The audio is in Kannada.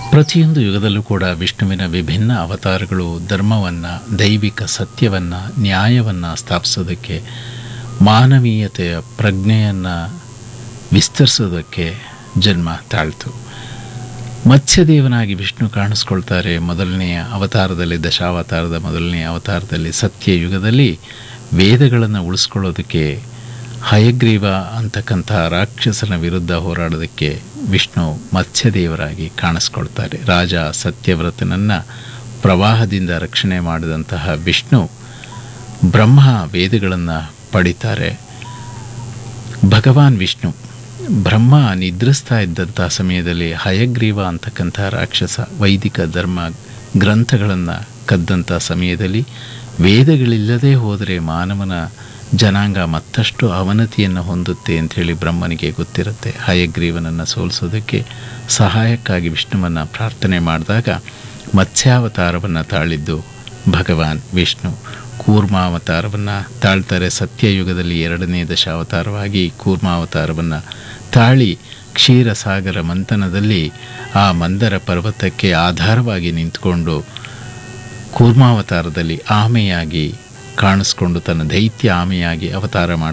ಪ್ರತಿಯೊಂದು ಯುಗದಲ್ಲೂ ಕೂಡ ವಿಷ್ಣುವಿನ ವಿಭಿನ್ನ ಅವತಾರಗಳು ಧರ್ಮವನ್ನು ದೈವಿಕ ಸತ್ಯವನ್ನು ನ್ಯಾಯವನ್ನು ಸ್ಥಾಪಿಸೋದಕ್ಕೆ ಮಾನವೀಯತೆಯ ಪ್ರಜ್ಞೆಯನ್ನು ವಿಸ್ತರಿಸೋದಕ್ಕೆ ಜನ್ಮ ತಾಳ್ತು ಮತ್ಸ್ಯದೇವನಾಗಿ ವಿಷ್ಣು ಕಾಣಿಸ್ಕೊಳ್ತಾರೆ ಮೊದಲನೆಯ ಅವತಾರದಲ್ಲಿ ದಶಾವತಾರದ ಮೊದಲನೆಯ ಅವತಾರದಲ್ಲಿ ಸತ್ಯ ಯುಗದಲ್ಲಿ ವೇದಗಳನ್ನು ಉಳಿಸ್ಕೊಳ್ಳೋದಕ್ಕೆ ಹಯಗ್ರೀವ ಅಂತಕ್ಕಂಥ ರಾಕ್ಷಸನ ವಿರುದ್ಧ ಹೋರಾಡೋದಕ್ಕೆ ವಿಷ್ಣು ಮತ್ಸ್ಯದೇವರಾಗಿ ಕಾಣಿಸ್ಕೊಳ್ತಾರೆ ರಾಜ ಸತ್ಯವ್ರತನನ್ನು ಪ್ರವಾಹದಿಂದ ರಕ್ಷಣೆ ಮಾಡಿದಂತಹ ವಿಷ್ಣು ಬ್ರಹ್ಮ ವೇದಗಳನ್ನು ಪಡಿತಾರೆ ಭಗವಾನ್ ವಿಷ್ಣು ಬ್ರಹ್ಮ ನಿದ್ರಿಸ್ತಾ ಇದ್ದಂಥ ಸಮಯದಲ್ಲಿ ಹಯಗ್ರೀವ ಅಂತಕ್ಕಂಥ ರಾಕ್ಷಸ ವೈದಿಕ ಧರ್ಮ ಗ್ರಂಥಗಳನ್ನು ಕದ್ದಂಥ ಸಮಯದಲ್ಲಿ ವೇದಗಳಿಲ್ಲದೆ ಹೋದರೆ ಮಾನವನ ಜನಾಂಗ ಮತ್ತಷ್ಟು ಅವನತಿಯನ್ನು ಹೊಂದುತ್ತೆ ಅಂಥೇಳಿ ಬ್ರಹ್ಮನಿಗೆ ಗೊತ್ತಿರುತ್ತೆ ಹಯಗ್ರೀವನನ್ನು ಸೋಲಿಸೋದಕ್ಕೆ ಸಹಾಯಕ್ಕಾಗಿ ವಿಷ್ಣುವನ್ನು ಪ್ರಾರ್ಥನೆ ಮಾಡಿದಾಗ ಮತ್ಸ್ಯಾವತಾರವನ್ನು ತಾಳಿದ್ದು ಭಗವಾನ್ ವಿಷ್ಣು ಕೂರ್ಮಾವತಾರವನ್ನು ತಾಳ್ತಾರೆ ಸತ್ಯಯುಗದಲ್ಲಿ ಎರಡನೇ ದಶಾವತಾರವಾಗಿ ಕೂರ್ಮಾವತಾರವನ್ನು ತಾಳಿ ಕ್ಷೀರಸಾಗರ ಮಂಥನದಲ್ಲಿ ಆ ಮಂದರ ಪರ್ವತಕ್ಕೆ ಆಧಾರವಾಗಿ ನಿಂತ್ಕೊಂಡು ಕೂರ್ಮಾವತಾರದಲ್ಲಿ ಆಮೆಯಾಗಿ ಕಾಣಿಸ್ಕೊಂಡು ತನ್ನ ದೈತ್ಯ ಆಮೆಯಾಗಿ ಅವತಾರ ಮಾಡಿ